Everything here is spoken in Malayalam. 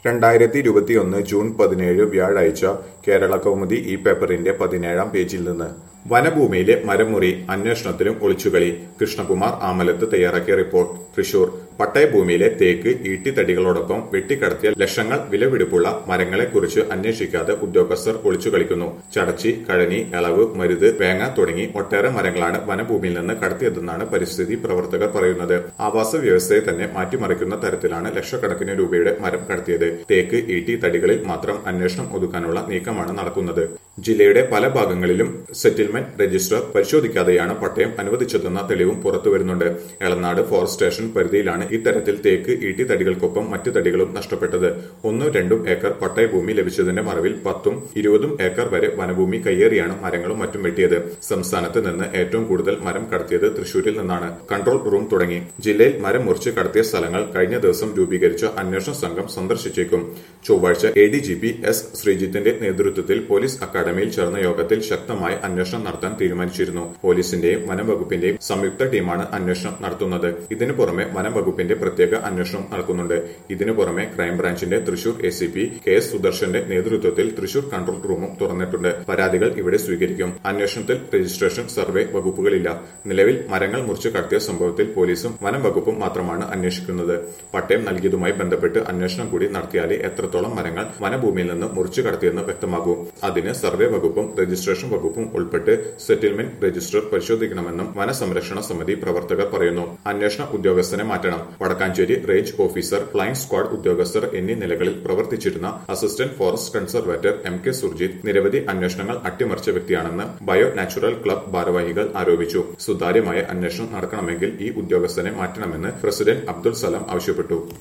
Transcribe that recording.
രണ്ടായിരത്തി ഇരുപത്തിയൊന്ന് ജൂൺ പതിനേഴ് വ്യാഴാഴ്ച കേരള കൗമുദി ഈ പേപ്പറിന്റെ പതിനേഴാം പേജിൽ നിന്ന് വനഭൂമിയിലെ മരമുറി അന്വേഷണത്തിലും ഒളിച്ചുകളി കൃഷ്ണകുമാർ ആമലത്ത് തയ്യാറാക്കിയ റിപ്പോർട്ട് തൃശൂർ പട്ടയഭൂമിയിലെ തേക്ക് ഈട്ടിത്തടികളോടൊപ്പം വെട്ടിക്കടത്തിയ ലക്ഷങ്ങൾ വിലപിടിപ്പുള്ള മരങ്ങളെക്കുറിച്ച് അന്വേഷിക്കാതെ ഉദ്യോഗസ്ഥർ ഒളിച്ചുകളിക്കുന്നു ചടച്ചി കഴനി എളവ് മരുത് വേങ്ങ തുടങ്ങി ഒട്ടേറെ മരങ്ങളാണ് വനഭൂമിയിൽ നിന്ന് കടത്തിയതെന്നാണ് പരിസ്ഥിതി പ്രവർത്തകർ പറയുന്നത് ആവാസ വ്യവസ്ഥയെ തന്നെ മാറ്റിമറിക്കുന്ന തരത്തിലാണ് ലക്ഷക്കണക്കിന് രൂപയുടെ മരം കടത്തിയത് തേക്ക് ഈട്ടി തടികളിൽ മാത്രം അന്വേഷണം ഒതുക്കാനുള്ള നീക്കമാണ് നടക്കുന്നത് ജില്ലയുടെ പല ഭാഗങ്ങളിലും സെറ്റിൽമെന്റ് രജിസ്റ്റർ പരിശോധിക്കാതെയാണ് പട്ടയം അനുവദിച്ചതെന്ന തെളിവും പുറത്തുവരുന്നുണ്ട് എളനാട് ഫോറസ്റ്റ് സ്റ്റേഷൻ പരിധിയിലാണ് ഇത്തരത്തിൽ തേക്ക് ഈട്ടി തടികൾക്കൊപ്പം മറ്റു തടികളും നഷ്ടപ്പെട്ടത് ഒന്നും രണ്ടും ഏക്കർ പട്ടയഭൂമി ലഭിച്ചതിന്റെ മറവിൽ പത്തും ഇരുപതും ഏക്കർ വരെ വനഭൂമി കയ്യേറിയാണ് മരങ്ങളും മറ്റും വെട്ടിയത് സംസ്ഥാനത്ത് നിന്ന് ഏറ്റവും കൂടുതൽ മരം കടത്തിയത് തൃശൂരിൽ നിന്നാണ് കൺട്രോൾ റൂം തുടങ്ങി ജില്ലയിൽ മരം മുറിച്ച് കടത്തിയ സ്ഥലങ്ങൾ കഴിഞ്ഞ ദിവസം രൂപീകരിച്ച അന്വേഷണ സംഘം സന്ദർശിച്ചേക്കും ചൊവ്വാഴ്ച എ ഡി ജി പി എസ് ശ്രീജിത്തിന്റെ നേതൃത്വത്തിൽ പോലീസ് അക്കാദമിയിൽ ചേർന്ന യോഗത്തിൽ ശക്തമായ അന്വേഷണം നടത്താൻ തീരുമാനിച്ചിരുന്നു പോലീസിന്റെയും വനംവകുപ്പിന്റെയും സംയുക്ത ടീമാണ് അന്വേഷണം നടത്തുന്നത് ഇതിനു പുറമെ വനംവകുപ്പിന്റെ പ്രത്യേക അന്വേഷണം നടക്കുന്നുണ്ട് ഇതിനു പുറമെ ക്രൈംബ്രാഞ്ചിന്റെ Thrissur A C P K S സുദർശന്റെ നേതൃത്വത്തിൽ തൃശൂർ കൺട്രോൾ റൂമും തുറന്നിട്ടുണ്ട് പരാതികൾ ഇവിടെ സ്വീകരിക്കും അന്വേഷണത്തിൽ രജിസ്ട്രേഷൻ സർവേ വകുപ്പുകളില്ല നിലവിൽ മരങ്ങൾ മുറിച്ചു കടത്തിയ സംഭവത്തിൽ പോലീസും വനം വകുപ്പും മാത്രമാണ് അന്വേഷിക്കുന്നത് പട്ടയം നൽകിയതുമായി ബന്ധപ്പെട്ട് അന്വേഷണം കൂടി നടത്തിയാലേ എത്രത്തോളം മരങ്ങൾ വനഭൂമിയിൽ നിന്ന് മുറിച്ചു കടത്തിയെന്ന് വ്യക്തമാകൂ അതിന് സർവേ വകുപ്പും രജിസ്ട്രേഷൻ വകുപ്പും ഉൾപ്പെട്ട് സെറ്റിൽമെന്റ് രജിസ്റ്റർ പരിശോധിക്കണമെന്നും വനസംരക്ഷണ സമിതി പ്രവർത്തകർ പറയുന്നു അന്വേഷണ ഉദ്യോഗസ്ഥനെ മാറ്റണം Wadakkanchery range officer flying squad ഉദ്യോഗസ്ഥർ എന്നീ നിലകളിൽ പ്രവർത്തിച്ചിരുന്ന assistant forest conservator M K Surjith നിരവധി അന്വേഷണങ്ങൾ അട്ടിമറിച്ച വ്യക്തിയാണെന്ന് ബയോ നാച്ചുറൽ ക്ലബ് ഭാരവാഹികൾ ആരോപിച്ചു സുതാര്യമായ അന്വേഷണം നടക്കണമെങ്കിൽ ഈ ഉദ്യോഗസ്ഥനെ മാറ്റണമെന്ന് പ്രസിഡന്റ് അബ്ദുൾ സലാം ആവശ്യപ്പെട്ടു